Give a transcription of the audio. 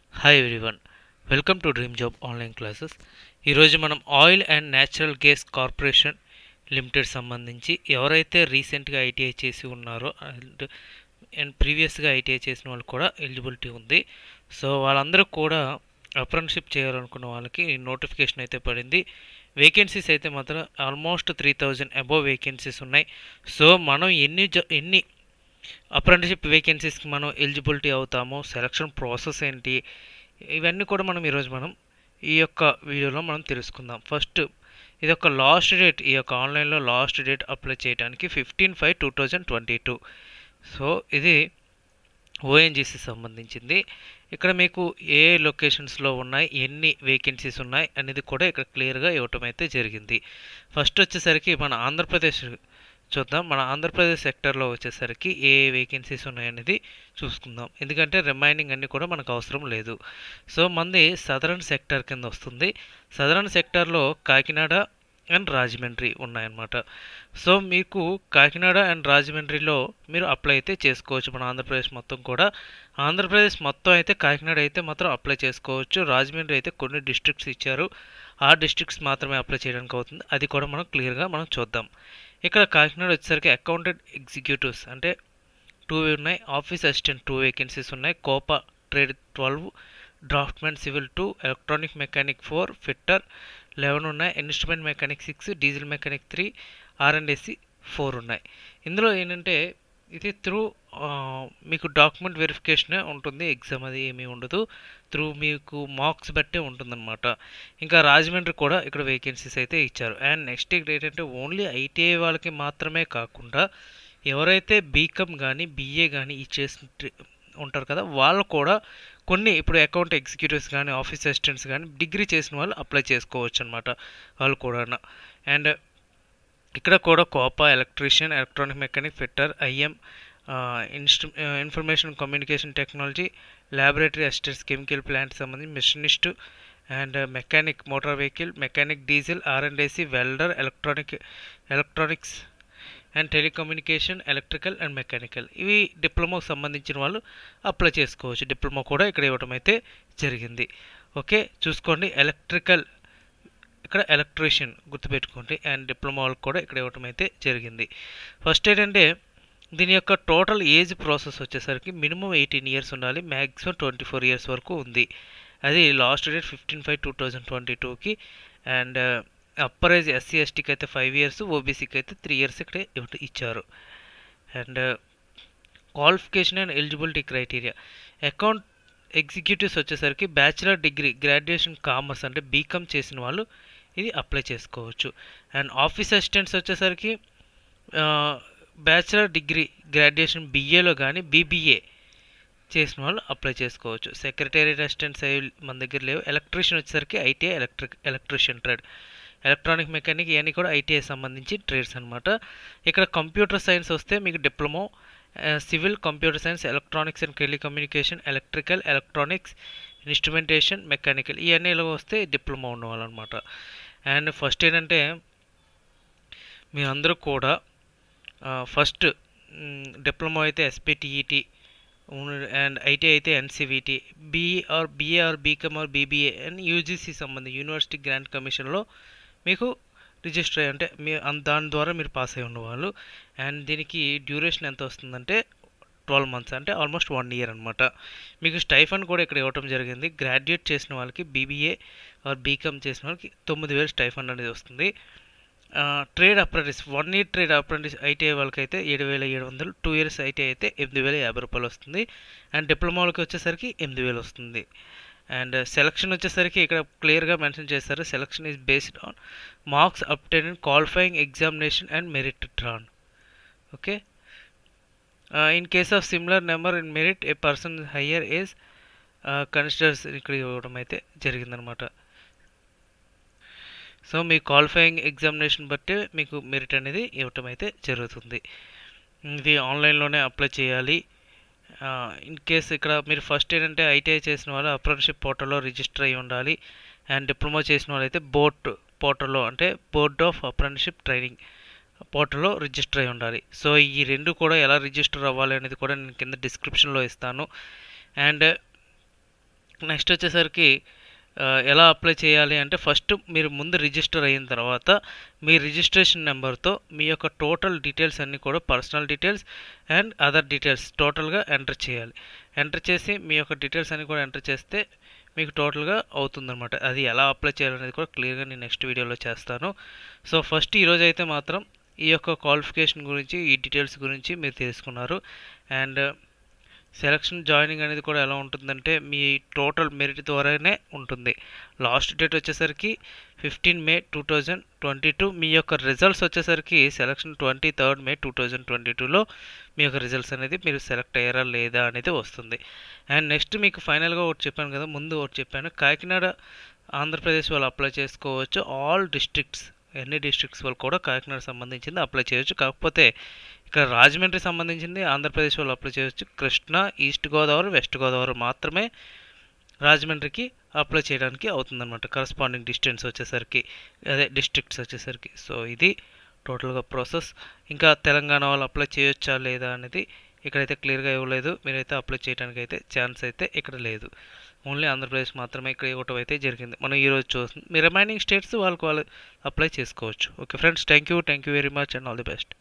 hi everyone welcome to dream job online classes ఈరోజు మనం oil and natural gas corporation limited సంబంధించి ఎవరైతే రీసెంట్గా ఐటీఐ చేసి ఉన్నారో అండ్ అండ్ ప్రీవియస్గా ఐటీఐ చేసిన వాళ్ళు కూడా ఎలిజిబిలిటీ ఉంది సో వాళ్ళందరూ కూడా అప్రెంటిషిప్ చేయాలనుకున్న వాళ్ళకి నోటిఫికేషన్ అయితే పడింది వేకెన్సీస్ అయితే మాత్రం almost three thousand above vacancies ఉన్నాయి సో మనం ఎన్ని జ ఎన్ని అప్రెంటిషిప్ వేకెన్సీస్కి మనం ఎలిజిబిలిటీ అవుతాము సెలక్షన్ ప్రాసెస్ ఏంటి ఇవన్నీ కూడా మనం ఈరోజు మనం ఈ యొక్క వీడియోలో మనం తెలుసుకుందాం ఫస్ట్ ఇది ఒక లాస్ట్ డేట్ ఈ యొక్క ఆన్లైన్లో లాస్ట్ డేట్ అప్లై చేయడానికి fifteen five two thousand twenty two so ఇది ఓఎన్జీసీ సంబంధించింది ఇక్కడ మీకు ఏ లొకేషన్స్లో ఉన్నాయి ఎన్ని వేకెన్సీస్ ఉన్నాయి అనేది కూడా ఇక్కడ క్లియర్గా ఇవ్వటం అయితే జరిగింది ఫస్ట్ వచ్చేసరికి మన ఆంధ్రప్రదేశ్ చూద్దాం మన ఆంధ్రప్రదేశ్ సెక్టర్లో వచ్చేసరికి ఏ వేకెన్సీస్ ఉన్నాయనేది చూసుకుందాం ఎందుకంటే రిమైనింగ్ అన్నీ కూడా మనకు అవసరం లేదు సో మంది సదరన్ సెక్టర్ కింద వస్తుంది సదరన్ సెక్టర్లో కాకినాడ అండ్ రాజమండ్రి ఉన్నాయన్నమాట సో మీకు కాకినాడ అండ్ రాజమండ్రిలో మీరు అప్లై అయితే చేసుకోవచ్చు మన ఆంధ్రప్రదేశ్ మొత్తం కూడా ఆంధ్రప్రదేశ్ మొత్తం అయితే కాకినాడ అయితే మాత్రం అప్లై చేసుకోవచ్చు రాజమండ్రి అయితే కొన్ని డిస్ట్రిక్ట్స్ ఇచ్చారు ఆ డిస్ట్రిక్ట్స్ మాత్రమే అప్లై చేయడానికి అవుతుంది అది కూడా మనం క్లియర్గా మనం చూద్దాం ఇక్కడ కాకినాడ వచ్చేసరికి అకౌంటెంట్ ఎగ్జిక్యూటివ్స్ అంటే టూ ఉన్నాయి ఆఫీస్ అసిస్టెంట్ టూ వేకెన్సీస్ ఉన్నాయి COPA trade twelve draftsmen civil two electronic mechanic four fitter eleven ఉన్నాయి instrument mechanic six diesel mechanic three R and SC four ఉన్నాయి ఇందులో ఏంటంటే ఇది త్రూ మీకు డాక్యుమెంట్ వెరిఫికేషనే ఉంటుంది ఎగ్జామ్ అది ఏమీ ఉండదు త్రూ మీకు మార్క్స్ బట్టే ఉంటుందన్నమాట ఇంకా రాజమండ్రి కూడా ఇక్కడ వేకెన్సీస్ అయితే ఇచ్చారు అండ్ నెక్స్ట్ ఇక్కడ ఏంటంటే ఓన్లీ ఐటీఐ వాళ్ళకి మాత్రమే కాకుండా ఎవరైతే బీకామ్ కానీ బీఏ కానీ ఇచ్చేసి ఉంటారు కదా వాళ్ళు కూడా కొన్ని ఇప్పుడు అకౌంట్ ఎగ్జిక్యూటివ్స్ కానీ ఆఫీస్ అసిస్టెంట్స్ కానీ డిగ్రీ చేసిన వాళ్ళు అప్లై చేసుకోవచ్చు అనమాట వాళ్ళు కూడా అండ్ ఇక్కడ కూడా COPA electrician electronic mechanic fitter IM instru information communication technology laboratory assistants chemical plant సంబంధించి machinist and mechanic motor vehicle mechanic diesel R and AC welder electronic electronics and telecommunication electrical and mechanical ఇవి డిప్లొమాకు సంబంధించిన వాళ్ళు apply చేసుకోవచ్చు diploma కూడా ఇక్కడ ఇవ్వడం అయితే జరిగింది ఓకే చూసుకోండి ఎలక్ట్రికల్ ఇక్కడ ఎలక్ట్రీషియన్ గుర్తుపెట్టుకోండి అండ్ డిప్లొమా వాళ్ళకి కూడా ఇక్కడ ఇవ్వడం అయితే జరిగింది ఫస్ట్ ఏంటంటే దీని యొక్క టోటల్ ఏజ్ ప్రాసెస్ వచ్చేసరికి మినిమం ఎయిటీన్ ఇయర్స్ ఉండాలి మ్యాక్సిమం ట్వంటీ ఫోర్ ఇయర్స్ వరకు ఉంది అది last date fifteen five two thousand twenty టూకి అండ్ అప్పర్ ఏజ్ ఎస్సీ ఎస్టీకి అయితే ఫైవ్ ఇయర్స్ ఓబీసీకి అయితే త్రీ ఇయర్స్ ఇక్కడ ఇచ్చారు and qualification and eligibility criteria account executives వచ్చేసరికి బ్యాచిలర్ డిగ్రీ గ్రాడ్యుయేషన్ కామర్స్ అంటే బీకామ్ చేసిన వాళ్ళు ఇది అప్లై చేసుకోవచ్చు అండ్ ఆఫీస్ అసిస్టెంట్స్ వచ్చేసరికి బ్యాచిలర్ డిగ్రీ గ్రాడ్యుయేషన్ బీఏలో కానీ బీబీఏ చేసిన వాళ్ళు అప్లై చేసుకోవచ్చు సెక్రటేరియట్ అసిస్టెంట్స్ అవి మన దగ్గర లేవు ఎలక్ట్రీషియన్ వచ్చేసరికి ITI electric electrician trade electronic mechanic ఇవన్నీ కూడా ఐటీఐ సంబంధించి ట్రేడ్స్ అనమాట ఇక్కడ కంప్యూటర్ సైన్స్ వస్తే మీకు diploma civil computer science electronics and telecommunication electrical electronics instrumentation mechanical ఇవన్నీ ఇలా వస్తే డిప్లొమా ఉన్నవాళ్ళనమాట అండ్ ఫస్ట్ ఏంటంటే మీరందరూ కూడా ఫస్ట్ డిప్లొమా అయితే ఎస్పీటీఈటీ అండ్ ఐటీ అయితే NCVT BE or BA or BCom or BBA and UGC సంబంధించి యూనివర్సిటీ గ్రాంట్ కమిషన్లో మీకు రిజిస్టర్ అయ్యి అంటే మీ దాని ద్వారా మీరు పాస్ అయి ఉన్నవాళ్ళు అండ్ దీనికి డ్యూరేషన్ ఎంత వస్తుందంటే ట్వెల్వ్ మంత్స్ అంటే ఆల్మోస్ట్ వన్ ఇయర్ అనమాట మీకు స్టైఫండ్ కూడా ఇక్కడ ఇవ్వడం జరిగింది గ్రాడ్యుయేట్ చేసిన వాళ్ళకి బీబీఏ ఆర్ బీకామ్ చేసిన వాళ్ళకి తొమ్మిది వేలు స్టైఫండ్ అనేది వస్తుంది trade apprentice one year trade apprentice ITI వాళ్ళకి అయితే ఏడు వేల ఏడు వందలు టూ ఇయర్స్ ఐటీఐ అయితే ఎనిమిది వేల యాభై రూపాయలు వస్తుంది అండ్ డిప్లొమా వాళ్ళకి వచ్చేసరికి ఎనిమిది వేలు వస్తుంది అండ్ సెలక్షన్ వచ్చేసరికి ఇక్కడ క్లియర్గా మెన్షన్ చేస్తారు selection is based on marks obtained in qualifying examination and merit drawn okay in case of similar number in merit a person higher age considers ఇక్కడ ఇవ్వడం అయితే జరిగిందనమాట సో మీ క్వాలిఫైయింగ్ ఎగ్జామినేషన్ బట్టి మీకు మెరిట్ అనేది ఇవ్వటం అయితే జరుగుతుంది ఇది ఆన్లైన్లోనే అప్లై చేయాలి ఇన్ కేస్ ఇక్కడ మీరు ఫస్ట్ ఏంటంటే ఐటీఐ చేసిన వాళ్ళు అప్రెంటిషిప్ పోర్టల్లో రిజిస్టర్ అయి ఉండాలి అండ్ డిప్లొమా చేసిన వాళ్ళు అయితే బోర్డ్ పోర్టల్లో అంటే బోర్డ్ ఆఫ్ అప్రెంటిషిప్ ట్రైనింగ్ పోర్టల్లో రిజిస్టర్ అయి ఉండాలి సో ఈ రెండు కూడా ఎలా రిజిస్టర్ అవ్వాలి అనేది కూడా నేను కింద డిస్క్రిప్షన్లో ఇస్తాను అండ్ నెక్స్ట్ వచ్చేసరికి ఆ, ఎలా అప్లై చేయాలి అంటే ఫస్ట్ మీరు ముందు రిజిస్టర్ అయిన తర్వాత మీ రిజిస్ట్రేషన్ నెంబర్తో మీ యొక్క టోటల్ డీటెయిల్స్ అన్నీ కూడా personal details and other details టోటల్గా ఎంటర్ చేయాలి ఎంటర్ చేసి మీ యొక్క డీటెయిల్స్ అన్నీ కూడా ఎంటర్ చేస్తే మీకు టోటల్గా అవుతుందన్నమాట అది ఎలా అప్లై చేయాలనేది కూడా క్లియర్గా నేను నెక్స్ట్ వీడియోలో చేస్తాను సో ఫస్ట్ ఈరోజు అయితే మాత్రం ఈ యొక్క క్వాలిఫికేషన్ గురించి ఈ డీటెయిల్స్ గురించి మీరు తెలుసుకున్నారు అండ్ సెలక్షన్ జాయినింగ్ అనేది కూడా ఎలా ఉంటుందంటే మీ టోటల్ మెరిట్ ద్వారానే ఉంటుంది లాస్ట్ డేట్ వచ్చేసరికి fifteen May two thousand twenty two మీ యొక్క రిజల్ట్స్ వచ్చేసరికి selection twenty third May two thousand twenty టూలో మీ యొక్క రిజల్ట్స్ అనేది మీరు సెలెక్ట్ అయ్యారా లేదా అనేది వస్తుంది అండ్ నెక్స్ట్ మీకు ఫైనల్గా ఒకటి చెప్పాను కదా ముందు ఒకటి చెప్పాను కాకినాడ ఆంధ్రప్రదేశ్ వాళ్ళు అప్లై చేసుకోవచ్చు ఆల్ డిస్ట్రిక్ట్స్ ఎన్ని డిస్ట్రిక్ట్స్ వాళ్ళు కూడా కాకినాడ సంబంధించింది అప్లై చేయొచ్చు కాకపోతే ఇక్కడ రాజమండ్రి సంబంధించింది ఆంధ్రప్రదేశ్ వాళ్ళు అప్లై చేయొచ్చు కృష్ణా ఈస్ట్ గోదావరి వెస్ట్ గోదావరి మాత్రమే రాజమండ్రికి అప్లై చేయడానికి అవుతుందన్నమాట కరస్పాండింగ్ డిస్టెన్స్ వచ్చేసరికి అదే డిస్ట్రిక్ట్స్ వచ్చేసరికి సో ఇది టోటల్గా ప్రాసెస్ ఇంకా తెలంగాణ వాళ్ళు అప్లై చేయొచ్చా లేదా అనేది ఇక్కడైతే క్లియర్గా ఇవ్వలేదు మీరైతే అప్లై చేయడానికి అయితే ఛాన్స్ అయితే ఇక్కడ లేదు ఓన్లీ ఆంధ్రప్రదేశ్ మాత్రమే ఇక్కడ ఇవ్వటం అయితే జరిగింది మనం ఈరోజు చూస్తుంది మీ రిమైనింగ్ స్టేట్స్ వాళ్ళకి వాళ్ళు అప్లై చేసుకోవచ్చు okay friends thank you thank you very much and all the best